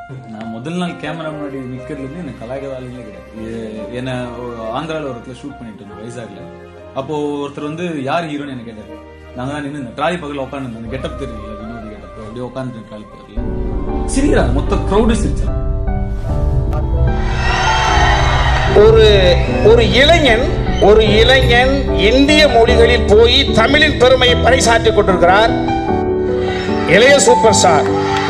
நான் முதல் நாள் கேமரா முன்னாடி நிக்கிறதுலேருந்து எனக்கு கலாய்க்க வேலையே கிடையாது இது- என்ன ஆந்திராவில் ஒரு இடத்துல ஷூட் பண்ணிட்டு இருந்தோம் வைசாக்ல அப்போ ஒருத்தர் வந்து யார் ஹீரோன்னு எனக்கு கேட்டாரு நாங்க தான் நின்று இந்த ட்ராலி பக்கத்தில் உட்காந்து அந்த கெட்டப் தெரியல வினோதி கெட்டப் அப்படியே உட்காந்து ட்ராலி பக்கத்தில் சிரிக்கிறாங்க மொத்த க்ரௌடு சிரிச்சாங்க ஒரு ஒரு இளைஞன் ஒரு இளைஞன் இந்திய மொழிகளில் போய் தமிழின் பெருமையை பறைசாற்றிக் கொண்டிருக்கிறார் இளைய சூப்பர் ஸ்டார்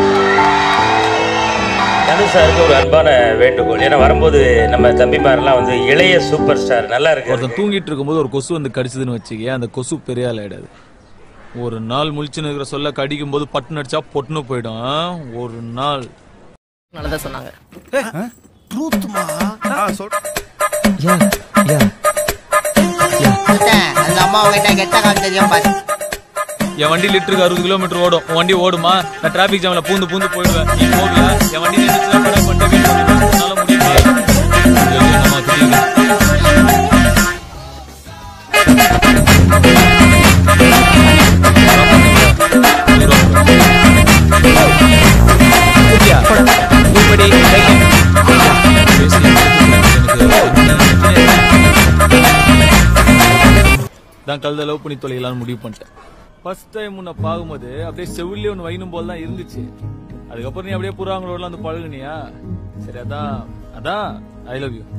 தனு சாருக்கு ஒரு அன்பான வேண்டுகோள் ஏன்னா வரும்போது நம்ம தம்பிமாரெல்லாம் வந்து இளைய சூப்பர் ஸ்டார் நல்லா இருக்கு ஒருத்தன் தூங்கிட்டு இருக்கும்போது ஒரு கொசு வந்து கடிச்சதுன்னு வச்சுக்கே அந்த கொசு பெரிய ஆள் ஆயிடாது ஒரு நாள் முழிச்சுன்னு இருக்கிற சொல்ல கடிக்கும் போது பட்டு நடிச்சா பொட்டுன்னு போயிடும் ஆ? ஒரு நாள் நல்லதா சொன்னாங்க அந்த அம்மா உங்ககிட்ட கெட்ட காமிச்சதையும் பாரு என் வண்டி லிட்டருக்கு அறுபது கிலோமீட்டர் ஓடும் உன் வண்டி ஓடுமா நான் டிராபிக் ஜாம்ல பூந்து பூந்து போயிடுவேன் நீ போகல என் வண்டி நின்னுச்சுன்னா கடை பண்ணிட்டு வீட்டுக்கு வந்துடுவேன். உன்னால முடியுமா ஐயோ, நம்ம தெரியுது. குட்டியா, இப்படி கையை. தான் கழுத லவ் பண்ணி தொலைலான்னு முடிவு பண்ணிட்டேன் ஃபர்ஸ்ட் டைம் உன்னை பார்க்கும்போது அப்படியே செவிலே ஒன்று வைனும் போல தான் இருந்துச்சு அதுக்கப்புறம் நீ அப்படியே புறாங்களோட வந்து பழகுனியா சரி அதான் அதான் ஐ லவ் யூ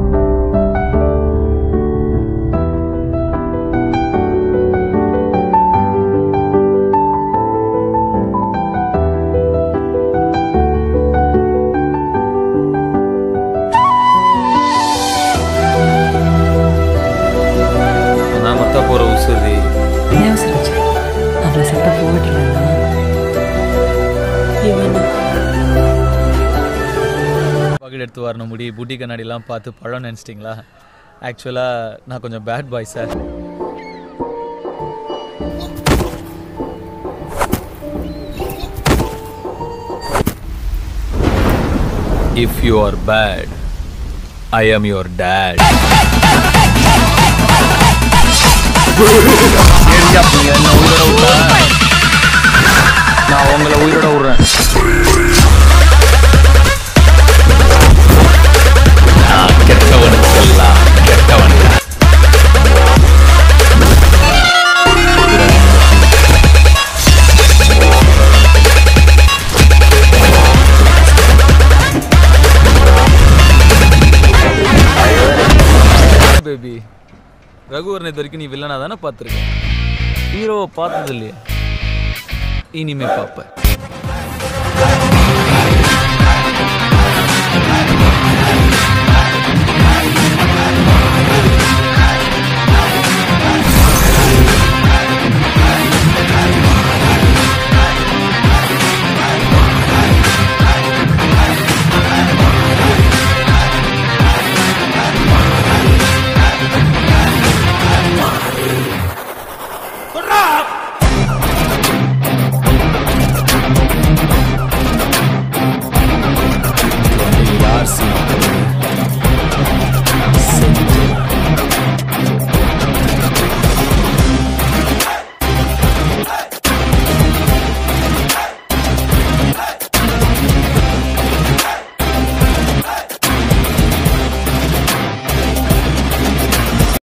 நான் மத்தா போற உசுரி ஏன் அவசரிச்ச அவ்வளோ சட்டம் போகட்டலன்னா பாக்கெட் எடுத்து வரணும் முடி புட்டி கண்ணாடிலாம் பார்த்து பழம் நினச்சிட்டிங்களா ஆக்சுவலாக நான் கொஞ்சம் bad boy sir if you are bad I am your date என்ன உயிரோட விட்டேன் நான் உங்களை உயிரோட விடுறேன் நான் கெட்டவனுக்கெல்லாம் கெட்டவன் பேபி ரகுவரன் இது வரைக்கும் நீ வில்லனா தானே பார்த்துருக்க ஹீரோவை பார்த்தது இல்லையா இனிமே பார்ப்ப